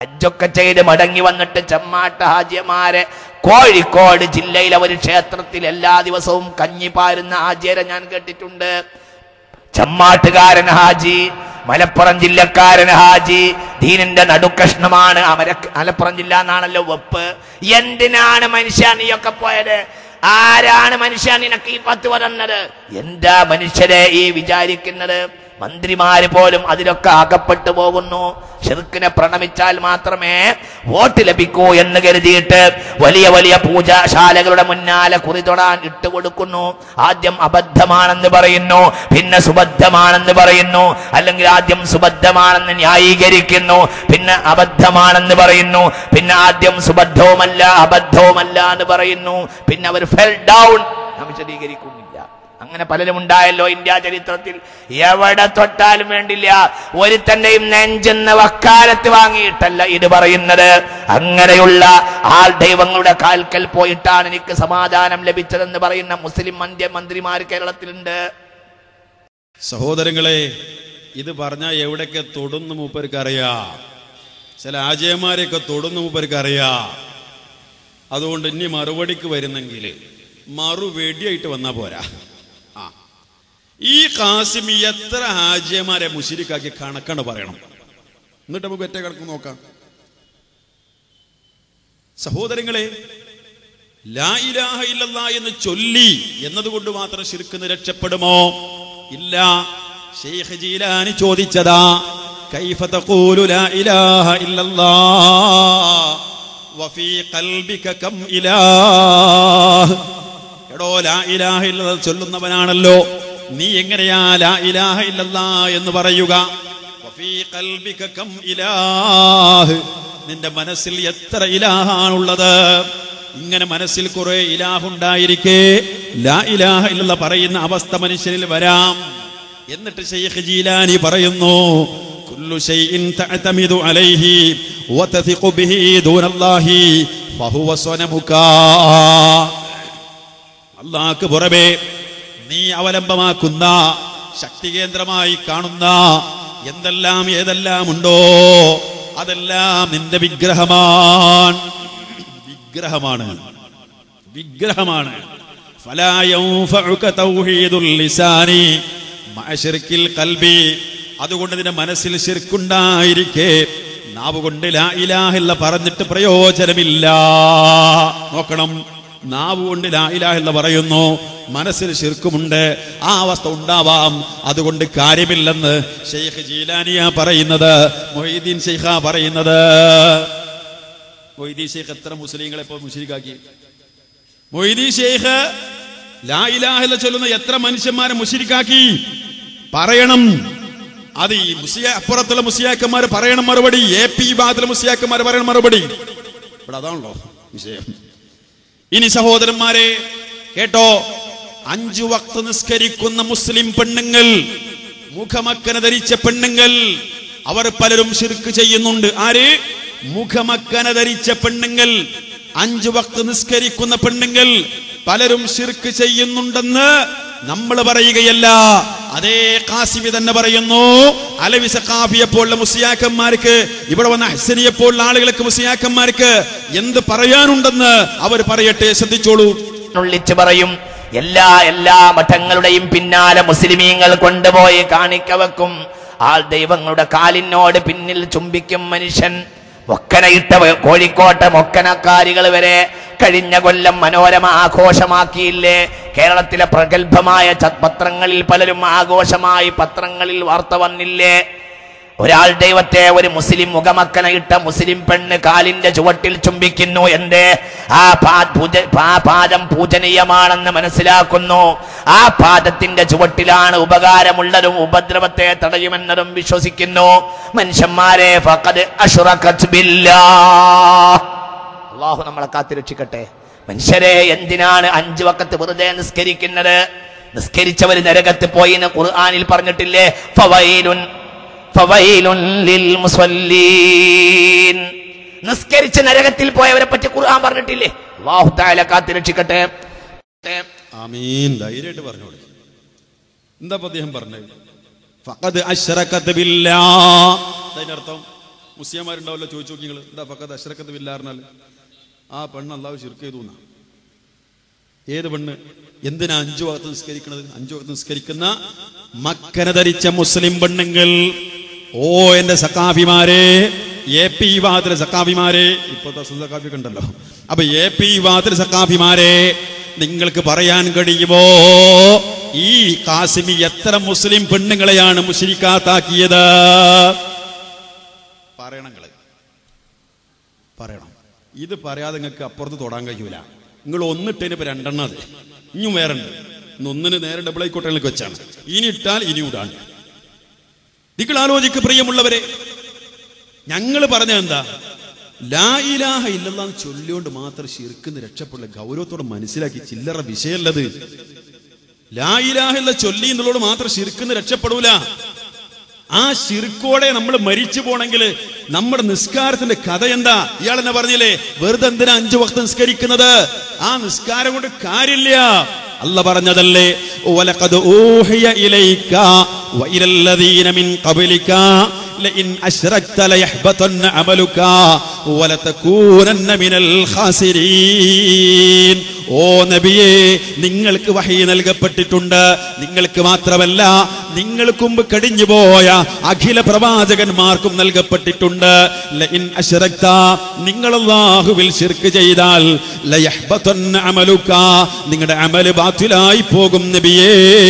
ഹജ്ജൊക്കെ ചെയ്ത് മടങ്ങി വന്നിട്ട് ചെമ്മാട്ട ഹാജിയമാരെ കോഴിക്കോട് ജില്ലയിലെ ഒരു ക്ഷേത്രത്തിൽ എല്ലാ ദിവസവും കഞ്ഞി പാരുന്ന ഹാജിയരെ ഞാൻ കേട്ടിട്ടുണ്ട് ചമ്മാട്ടുകാരൻ ഹാജി മലപ്പുറം ജില്ലക്കാരൻ ഹാജി ദീനിന്റെ നടുക്കഷ്ണമാണ് അമര മലപ്പുറം ജില്ല എന്നാണല്ലോ വെപ്പ് എന്തിനാണ് മനുഷ്യ നീയൊക്കെ പോയത് ആരാണ് മനുഷ്യ നിനക്ക് ഈ പത്ത് പറഞ്ഞത് എന്താ മനുഷ്യരെ ഈ വിചാരിക്കുന്നത് മന്ത്രിമാര് പോലും അതിലൊക്കെ അകപ്പെട്ടു പോകുന്നു ഷിർക്കിനെ പ്രണമിച്ചാൽ മാത്രമേ വോട്ട് ലഭിക്കൂ എന്ന് കരുതിയിട്ട് വലിയ വലിയ പൂജാശാലകളുടെ മുന്നാലെ കുറി തൊടാൻ ഇട്ടുകൊടുക്കുന്നു ആദ്യം അബദ്ധമാണെന്ന് പറയുന്നു പിന്നെ സുബദ്ധമാണെന്ന് പറയുന്നു അല്ലെങ്കിൽ ആദ്യം സുബദ്ധമാണെന്ന് ന്യായീകരിക്കുന്നു പിന്നെ അബദ്ധമാണെന്ന് പറയുന്നു പിന്നെ ആദ്യം സുബദ്ധവുമല്ല അബദ്ധവുമല്ല എന്ന് പറയുന്നു പിന്നെ അവർ ഫെൽ ഡൗൺ നാം വിശദീകരിക്കുന്നില്ല അങ്ങനെ പലരും ഉണ്ടായല്ലോ ഇന്ത്യ ചരിത്രത്തിൽ എവിടെ തൊട്ടാലും വേണ്ടില്ല ഒരുത്തന്റെയും നെഞ്ചെന്ന വക്കാലത്ത് വാങ്ങിയിട്ടല്ല ഇത് പറയുന്നത് അങ്ങനെയുള്ള ആൾ ദൈവങ്ങളുടെ കാൽക്കൽ പോയിട്ടാണ് എനിക്ക് സമാധാനം ലഭിച്ചതെന്ന് പറയുന്ന മുസ്ലിം മന്ത്രി മന്ത്രിമാർ കേരളത്തിലുണ്ട് സഹോദരങ്ങളെ ഇത് പറഞ്ഞാൽ എവിടെയൊക്കെ തൊടുന്നു മൂപ്പർക്ക് അറിയാം ചില ആജയന്മാരെയൊക്കെ തൊടുന്നു മൂപ്പർക്ക് അറിയാം അതുകൊണ്ട് ഇനി മറുപടിക്ക് വരുന്നെങ്കിൽ മറുവെടിയായിട്ട് വന്നാൽ പോരാ ആ ഈ കാസിമി എത്ര ഹാജിയമാരെ മുഷിരിക്കാക്കി കണക്കണ്ട് പറയണം എന്നിട്ട് നമുക്ക് ഒറ്റ കണക്ക് നോക്കാം സഹോദരങ്ങളെ ലാ ഇലാഹ ഇല്ലല്ലാ എന്ന് ചൊല്ലി എന്നതുകൊണ്ട് മാത്രം ശിർക്കുന്ന് രക്ഷപ്പെടുമോ ഇല്ല ഷെയ്ഖ് ജീലാനി ചോദിച്ചതാ കൈഫ തഖൂലു ലാ ഇലാഹ ഇല്ലല്ലാ വഫീ ഖൽബിക കം ഇലാഹ് എടോ ലാ ഇലാഹ ഇല്ലല്ലാ ചൊല്ലുന്നവനാണല്ലോ നീ എങ്ങനെയാ ലാ ഇലാഹ ഇല്ലല്ലാ എന്ന് പറയുക വഫീ ഖൽബിക കം ഇലാഹ് നിന്റെ മനസ്സിൽ എത്ര ഇലാഹാണുള്ളത് ഇങ്ങനെ മനസ്സിൽ കുറെ ഇലാഹുണ്ടായിരിക്കെ ലാ ഇലാഹ ഇല്ല പറയുന്ന അവസ്ഥ മനുഷ്യനിൽ വരാം എന്നിട്ട് ഷെയ്ഖ് ജീലാനി പറയുന്നു കുല്ലു ഷൈഇൻ തഅതമിദു അലൈഹി വതസിഖു ബിഹി ദൂനല്ലാഹി ഫഹുവ സ്വനമുകാ അള്ളാഹ്ക്ക് പുറമെ നീ അവലംബമാക്കുന്ന ശക്തി കേന്ദ്രമായി കാണുന്ന എന്തെല്ലാം ഏതെല്ലാം ഉണ്ടോ അതെല്ലാം നിന്റെ വിഗ്രഹമാണ് വിഗ്രഹമാണ് വിഗ്രഹമാണ് فلا ينفعك توحيد اللسان مع شرك القلب അതുകൊണ്ട് നിന്റെ മനസ്സിൽ ശിർക്കുണ്ടായിരിക്കെ നാവ് കൊണ്ട് ലാ ഇലാഹില്ല പറഞ്ഞിട്ട് പ്രയോജനമില്ല നോക്കണം നാവ് കൊണ്ട് ലാ ഇലാഹില്ല പറയുന്നു മനസ്സിൽ ശിർക്കുമുണ്ട് ആ അവസ്ഥ ഉണ്ടാവാം അതുകൊണ്ട് കാര്യമില്ലെന്ന് ഷെയ്ഖ് ജീലാനിയ പറയുന്നത് മൊഹീദ്ദീൻ ഷെയ്ഖ പറയുന്നത് മൊയ്തീൻ ഷെയ്ഖ് എത്ര മുസ്ലിങ്ങളെ ഇപ്പോൾ മുഷിരിക്കാക്കി മൊയ്തീൻ ഷെയ്ഖ് ലാ ഇലാഹില്ല ചൊല്ലുന്ന എത്ര മനുഷ്യന്മാരെ മുഷിരിക്കാക്കി പറയണം അത് ഈ മുസിയ അപ്പുറത്തുള്ള മുസിയാക്കന്മാർ പറയണം മറുപടി എ പി വിഭാഗത്തിലെ മുസിയാക്കന്മാർ പറയണം മറുപടി ഇവിടെ അതാണല്ലോ വിഷയം ഇനി സഹോദരന്മാരെ കേട്ടോ അഞ്ചു വക്ത് നിസ്കരിക്കുന്ന മുസ്ലിം പെണ്ണുങ്ങൾ മുഖമക്കന ധരിച്ച പെണ്ണുങ്ങൾ അവർ പലരും ശിർക്ക് ചെയ്യുന്നുണ്ട് ആര് മുഖമക്കന ധരിച്ച പെണ്ണുങ്ങൾ അഞ്ചു വക്ത് നിസ്കരിക്കുന്ന പെണ്ണുങ്ങൾ പലരും ശിർക്ക് ചെയ്യുന്നുണ്ടെന്ന് നമ്മൾ പറയുകയല്ല അതേ കാസിമി തന്നെ പറയുന്നു അലവി സഖാഫിയെ പോലുള്ള മുസിയാക്കന്മാർക്ക് ഇവിടെ വന്ന ഹസനിയെ പോലുള്ള ആളുകൾക്ക് മുസിയാക്കന്മാർക്ക് എന്ത് പറയാനുണ്ടെന്ന് അവർ പറയട്ടെ ശ്രദ്ധിച്ചോളൂ ഉള്ളിച്ച് പറയും എല്ലാ എല്ലാ മഠങ്ങളുടെയും പിന്നാലെ മുസ്ലിമീങ്ങൾ കൊണ്ടുപോയി കാണിക്ക വെക്കും ആൾ ദൈവങ്ങളുടെ കാലിനോട് പിന്നിൽ ചുംബിക്കും മനുഷ്യൻ ഒക്കനയിട്ട വ- കോഴിക്കോട്ടെ മൊക്കനക്കാരികൾ വരെ കഴിഞ്ഞ കൊല്ലം മനോരമ ആഘോഷമാക്കിയില്ലേ കേരളത്തിലെ പ്രഗത്ഭമായ ച- പത്രങ്ങളിൽ പലരും ആഘോഷമായി പത്രങ്ങളിൽ വാർത്ത വന്നില്ലേ ഒരാൾ ദൈവത്തെ ഒരു മുസ്ലിം മുഖമക്കനയിട്ട മുസ്ലിം പെണ്ണ് കാലിന്റെ ചുവട്ടിൽ ചുംബിക്കുന്നു എന്റെ ആ പാ- പൂജ- ആ പാദം പൂജനീയമാണെന്ന് മനസ്സിലാക്കുന്നു ആ പാദത്തിന്റെ ചുവട്ടിലാണ് ഉപകാരമുള്ളതും ഉപദ്രവത്തെ തടയുമെന്നതും വിശ്വസിക്കുന്നു മനുഷ്യന്മാരെ ഫഖദ് അശ്റഖത് ബില്ലാഹ്. അള്ളാഹു നമ്മളെ കാത്തിരക്ഷിക്കട്ടെ മനുഷ്യരെ എന്തിനാണ് അഞ്ചു വക്കത്ത് വെറുതെ നിസ്കരിക്കുന്നത് നിസ്കരിച്ചവർ നരകത്ത് പോയി എന്ന് ഖുർആനിൽ പറഞ്ഞിട്ടില്ലേ ഫവൈലുൻ ഫവൈലുൻ ലിൽ മുസല്ലീൻ നിസ്കരിച്ച് നരകത്തിൽ പോയവരെ പറ്റി ഖുർആൻ പറഞ്ഞിട്ടില്ലേ അള്ളാഹു താല കാത്തിരക്ഷിക്കട്ടെ ആമീൻ ധൈര്യമായിട്ട് പറഞ്ഞോളൂ എന്താ ഇപ്പൊ അദ്ദേഹം പറഞ്ഞത് ഫഖദ് അശ്റകത് ബില്ലാ അതിന്റെ അർത്ഥം മുസ്ലിംമാരുണ്ടാവല്ലോ ചോദിച്ചു നോക്കി നിങ്ങൾ എന്താ പക്കത്ത് അശ്രക്കത്ത് വില്ലാറിനാൽ ആ പെണ്ണ് അള്ളാഹു ശിർക്ക് ചെയ്തു എന്നാ ഏത് പെണ്ണ് എന്തിനാ അഞ്ചു ഭാഗത്ത് നിസ്കരിക്കുന്നത് അഞ്ചു ഭാഗത്ത് നിസ്കരിക്കുന്ന മക്കന ധരിച്ച മുസ്ലിം പെണ്ണുങ്ങൾ ഓ എന്റെ സക്കാഫിമാരെ എ പി വാതിലെ സക്കാഫിമാരെ ഇപ്പോഴത്തെ സക്കാഫിയൊക്കെ ഉണ്ടല്ലോ അപ്പൊ എ പി വാതിലെ സക്കാഫിമാരെ നിങ്ങൾക്ക് പറയാൻ കഴിയുമോ ഈ കാസിമി എത്ര മുസ്ലിം പെണ്ണുങ്ങളെയാണ് മുസ്ലിക്കാത്താക്കിയത് പറയണങ്ങള് പറയണം ഇത് പറയാതെ നിങ്ങൾക്ക് അപ്പുറത്ത് തൊടാൻ കഴിയൂല നിങ്ങൾ ഒന്നിട്ടതിന് ഇപ്പൊ രണ്ടെണ്ണം അത് ഇനിയും വേറെ ഉണ്ട് ഇന്ന് ഒന്നിന് നേരെ ഡബിൾ ആയിക്കോട്ടങ്ങൾക്ക് വെച്ചാണ് ഇനി ഇട്ടാൽ ഇനി ഇടാണ്ട് നിങ്ങൾ ആലോചിക്ക് പ്രിയമുള്ളവരെ ഞങ്ങൾ പറഞ്ഞ എന്താ ലാ ഇലാഹ ഇല്ലെന്ന് ചൊല്ലിയോണ്ട് മാത്രം ശിർക്കുന്ന രക്ഷപ്പെടുള്ള ഗൗരവത്തോടെ മനസ്സിലാക്കി ചില്ലറ വിഷയമല്ലത് ലാ ഇലാഹ ഇല്ല ചൊല്ലി എന്നുള്ളതോട് മാത്രം ശിർക്കുന്ന രക്ഷപ്പെടൂല ആ ശിർക്കോടെ നമ്മൾ മരിച്ചു പോണെങ്കിൽ നമ്മുടെ നിസ്കാരത്തിന്റെ കഥ എന്താ ഇയാൾ എന്നെ പറഞ്ഞില്ലേ വെറുതെ എന്തിനാ അഞ്ചു വക്ത് നിസ്കരിക്കുന്നത് ആ നിസ്കാരം കൊണ്ട് കാര്യമില്ല അല്ല പറഞ്ഞതല്ലേ "വലഖദ് ഊഹിയ ഇലൈക വഇലല്ലദീന മിൻ ഖബ്ലിക ലഇൻ അശ്റക്ത ലയഹ്ബതന്ന അമലുക വലതകൂനന്ന മിനൽ ഖാസിരീൻ ഓ നബിയേ നിങ്ങൾക്ക് വഹി നൽകപ്പെട്ടിട്ടുണ്ട് നിങ്ങൾക്ക് മാത്രമല്ല നിങ്ങൾക്ക് മുമ്പ് കടിഞ്ഞു പോയ അഖില പ്രവാചകന്മാർക്കും നൽകപ്പെട്ടിട്ടുണ്ട് ലഇൻ അശ്റക്ത നിങ്ങൾ അല്ലാഹുവിൽ ശിർക്ക് ചെയ്താൽ ലയഹ്ബതന്ന അമലുക നിങ്ങളുടെ അമല് ബാത്തിലായി പോകും നബിയേ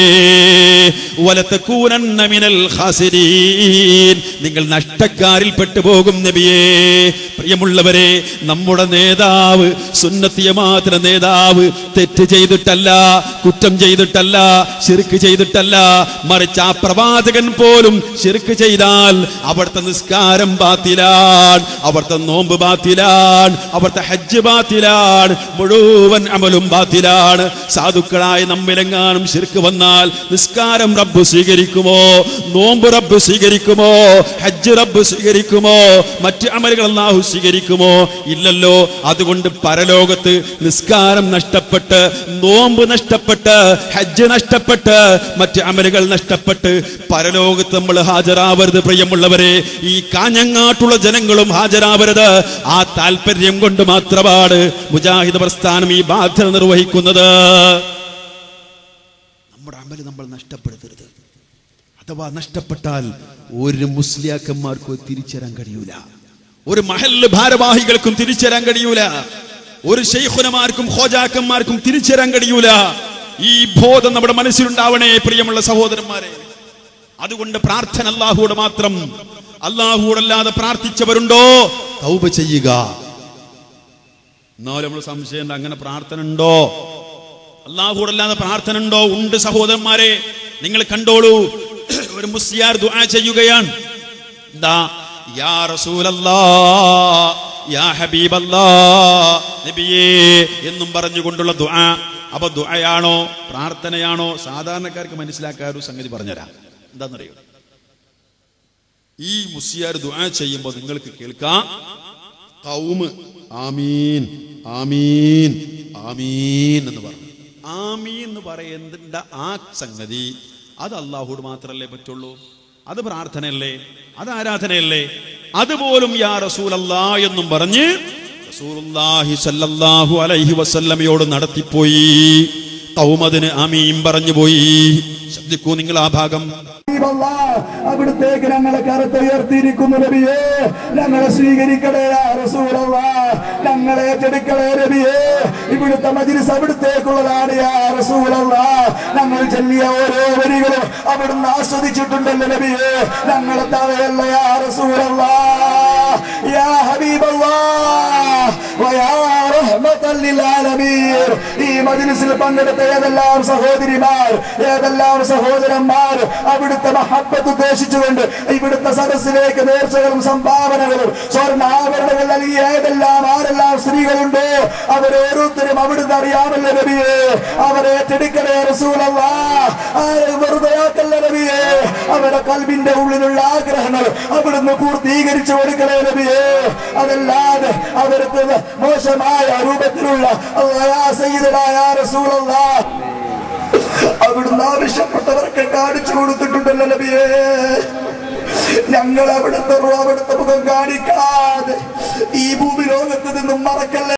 വലതകൂനന്ന മിനൽ ഖാസിരീൻ നിങ്ങൾ നഷ്ടക്കാരിൽ പെട്ടുപോകും നബിയേ പ്രിയമുള്ളവരെ നമ്മുടെ നേതാവ് സുന്നത്തിയമാത്ര നേതാവ് തെറ്റ് ചെയ്തിട്ടല്ല കുറ്റം ചെയ്തിട്ടല്ല ശിർക്ക് ചെയ്തിട്ടല്ല മറിച്ച് ആ പ്രവാചകൻ പോലും ശിർക്ക് ചെയ്താൽ അവിടുത്തെ നിസ്കാരം ബാത്തിലാണ് അവിടുത്തെ നോമ്പ് ബാത്തിലാണ് അവിടുത്തെ ഹജ്ജ് ബാത്തിലാണ് മുഴുവൻ അമലും ബാത്തിലാണ് സാധുക്കളായ നമ്മിലെങ്ങാനും ശിർക്ക് വന്നാൽ നിസ്കാരം റബ്ബ് സ്വീകരിക്കുമോ നോമ്പ് റബ്ബ് സ്വീകരിക്കുമോ ഹജ്ജ് റബ്ബ് സ്വീകരിക്കുമോ മറ്റ് അമലുകൾ അള്ളാഹു സ്വീകരിക്കുമോ ഇല്ലല്ലോ അതുകൊണ്ട് പരലോകത്ത് നിസ്കാരം നഷ്ടപ്പെട്ട് നോമ്പ് നഷ്ടപ്പെട്ട് ഹജ്ജ് നഷ്ടപ്പെട്ട് മറ്റ് അമലുകൾ നഷ്ടപ്പെട്ട് പരലോകത്ത് നമ്മൾ ഹാജരാവരുത് പ്രിയമുള്ളവരെ ഈ കാഞ്ഞങ്ങാട്ടുള്ള ജനങ്ങളും ഹാജരാവരുത് ആ താല്പര്യം കൊണ്ട് മാത്രമാണ് മുജാഹിദ് പ്രസ്ഥാനം ഈ ബാധ്യത നിർവഹിക്കുന്നത് നമ്മുടെ അമല് നമ്മൾ നഷ്ടപ്പെടുത്തരുത് അഥവാ നഷ്ടപ്പെട്ടാൽ ഒരു മുസ്ലിയാക്കന്മാർക്കും അത് തിരിച്ചറിയാൻ കഴിയൂല ഒരു മഹല്ല് ഭാരവാഹികൾക്കും തിരിച്ചറിയാൻ കഴിയൂല ഒരു ഷെയ്ഖുനമാർക്കും ഹോജാക്കന്മാർക്കും തിരിച്ചറിയാൻ കഴിയൂല ഈ ബോധം നമ്മുടെ മനസ്സിലുണ്ടാവണേ പ്രിയമുള്ള സഹോദരന്മാരെ അതുകൊണ്ട് പ്രാർത്ഥന അല്ലാഹുവോട് മാത്രം അല്ലാഹുവോടല്ലാതെ പ്രാർത്ഥിച്ചവരുണ്ടോ തൗബ ചെയ്യുക എന്നാലും നമ്മൾ സംശയം അങ്ങനെ പ്രാർത്ഥന ഉണ്ടോ അല്ലാഹുവോടല്ലാതെ പ്രാർത്ഥന ഉണ്ടോ ഉണ്ട് സഹോദരന്മാരെ നിങ്ങൾ കണ്ടോളൂ ഒരു മുസ്ലിയാർ ദുആ ചെയ്യുകയാണ് എന്താ യാ റസൂലല്ലാ യാ ഹബീബല്ലാ നബിയേ എന്നും പറഞ്ഞുകൊണ്ടുള്ള ദുആ അപ്പൊ ദുആയാണോ പ്രാർത്ഥനയാണോ സാധാരണക്കാർക്ക് മനസ്സിലാക്കാൻ ഒരു സംഗതി പറഞ്ഞുതരാം എന്താണെന്നറിയോ ഈ മുസ്ലിയാർ ദുആ ചെയ്യുമ്പോൾ നിങ്ങൾക്ക് കേൾക്കാം കൗമ് ആമീൻ ആമീൻ ആമീൻ എന്ന് പറഞ്ഞു ആമീൻ എന്ന് പറയുന്നതിന്റെ ആ സംഗതി അത് അള്ളാഹുട് മാത്രല്ലേ പറ്റുള്ളൂ അത് പ്രാർത്ഥനയല്ലേ അത് ആരാധനയല്ലേ അതുപോലും യാ റസൂലല്ലാ എന്നും പറഞ്ഞ് റസൂലുള്ളാഹി സല്ലല്ലാഹു അലൈഹി വസല്ലമയോട് നടത്തിപ്പോയി കൗമതിന് ആമീൻ പറഞ്ഞു പോയി ശ്രദ്ധിക്കൂ നിങ്ങൾ ആ ഭാഗം ഹബീബല്ലാ, അവിടുത്തേക്ക് ഞങ്ങളെ കറുത്തുയർത്തിയിരിക്കുന്നു നബിയേ ഞങ്ങളെ സ്വീകരിക്കണേ യാ റസൂലല്ലാ. ഞങ്ങളെ ഏറ്റെടുക്കണേ നബിയേ ഇവിടുത്തെ മജിലിസ് അവിടുത്തേക്കുള്ളതാണ് യാ റസൂലല്ലാ. ഞങ്ങൾ ചൊല്ലിയ ഓരോ വരികളും അവിടുന്ന് ആസ്വദിച്ചിട്ടുണ്ടല്ലോ നബിയേ ഞങ്ങളെ തവയല്ല യാ റസൂലല്ലാ. യാ ഹബീബല്ലാ വയാ റഹ്മത്തൽ ലിൽ ആലമീൻ. ഈ മജിലിസിൽ പങ്കെടുത്ത ഏതെല്ലാം സഹോദരിമാർ ഏതെല്ലാം സഹോദരന്മാർ അവിടുത്തെ മഹബത്ത് ഉദ്ദേശിച്ചുകൊണ്ട് ഇവിടുത്തെ സദസ്സിലേക്ക് നേർച്ചകളും സംഭാവനകളും സ്വർണ്ണാഭരണങ്ങൾ നൽകിയ ഏതെല്ലാം ആരെല്ലാം സ്ത്രീകളുണ്ടോ അവരോരോരുത്തരും അവിടുന്ന് അറിയാമല്ലോ നബിയെ അവരെ ഏറ്റെടുക്കണേ റസൂലല്ലാ ആരെ വെറുതെ ആക്കല്ല നബിയെ അവരുടെ കൽബിന്റെ ഉള്ളിലുള്ള ആഗ്രഹങ്ങൾ അവിടുന്ന് പൂർത്തീകരിച്ചു കൊടുക്കണേ നബിയെ അതല്ലാതെ അവർക്ക് മോശമായ രൂപത്തിലുള്ള അല്ലാ സയ്യിദനായ റസൂലല്ലാ അവിടുന്ന് ആവശ്യപ്പെട്ടവർക്ക് കാണിച്ചു കൊടുത്തിട്ടുണ്ടല്ലോ നബിയേ ഞങ്ങൾ അവിടുത്തെ അവിടുത്തെ മുഖം കാണിക്കാതെ ഈ ഭൂമി ലോകത്ത് നിന്നും മറക്കല്ലേ